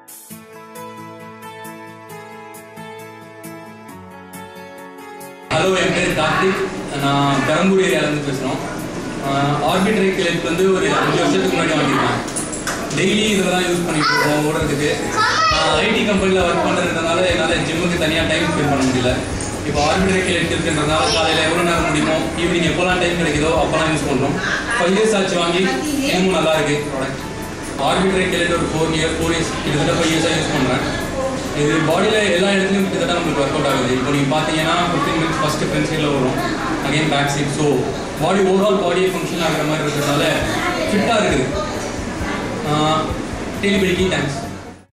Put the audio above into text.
hello என் பேர் கார்த்திக் நான் பெரம்பூர் ஏரியாவிலேருந்து பேசுகிறோம் ஆர்பிட்ரை கிளப் வந்து ஒரு அஞ்சு வருஷத்துக்கு முன்னாடி வாங்கியிருக்கேன் டெய்லி இதில் தான் யூஸ் பண்ணிட்டு இருக்கோம் ஓடுறதுக்கு நான் ஐடி கம்பெனியில் ஒர்க் பண்ணுறதுனால என்னால் ஜிம்முக்கு தனியாக டைம் ஸ்பெண்ட் பண்ண முடியல இப்போ ஆர்பிட்ரை கிளப் இருக்குன்றதுனால காலையில் எவ்வளோ நேரம் முடியுமோ ஈவினிங் எப்போல்லாம் டைம் கிடைக்குதோ அப்போலாம் யூஸ் பண்ணுறோம் ஃபைவ் இயர்ஸ் ஆச்சு வாங்கி இன்னமும் நல்லா இருக்கு ப்ராடக்ட் ஆர்பிட்ரை கிளப் ஒரு ஃபோர் இயர் ஃபோர் இயர்ஸ் கிட்டத்தட்ட ஃபைவ் இயர்ஸாக யூஸ் பண்ணுறேன் இது பாடியில் எல்லா இடத்துலையும் கிட்டத்தட்ட நம்மளுக்கு ஒர்க் அவுட் ஆகுது இப்போ நீங்கள் பார்த்தீங்கன்னா ஃபிஃப்டீன் மினிட்ஸ் ஃபஸ்ட்டு ஃப்ரண்ட் சைடில் வரும் again back side so body overall பாடியை ஃபங்க்ஷன் ஆகிற மாதிரி இருக்கிறதுனால ஃபிட்டாக இருக்குது டெலிபடிக்கு தேங்க்ஸ்